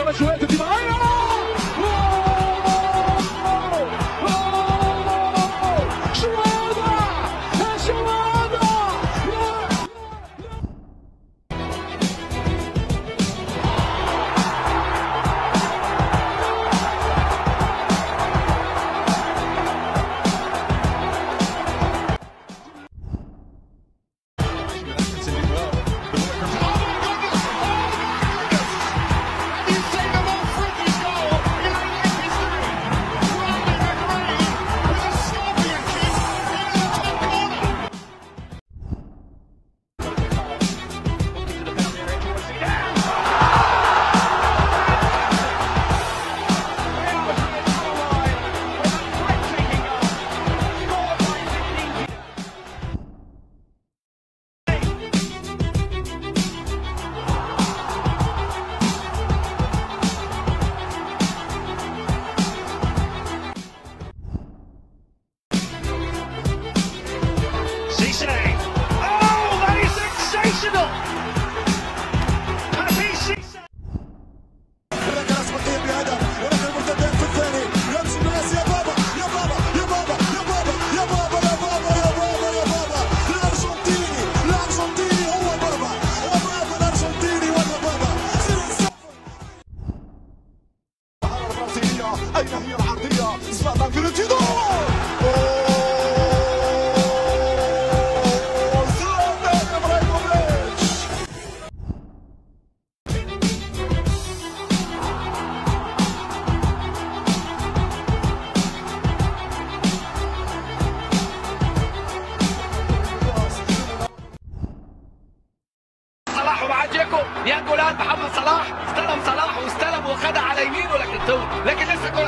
كمان شويه دي معايا شو هذا؟ شو هذا؟ Cisse. Oh, that is sensational! Happy Cisse. ولكن اسبقيه بهدف ولكن المرتدين في الثاني يمشي الناس يا بابا يا بابا يا بابا يا بابا يا بابا يا بابا يا بابا يا بابا الارجنتيني الارجنتيني هو بابا هو بابا الارجنتيني ولا بابا البرازيلية اين هي العرضية زلاتان فيرتينو زلاتان ابراهيموفيتش صلاح ومعاه جيكو يا جولان محمد صلاح استلم صلاح واستلم وخدها على يمينه لكن طول لكن لسه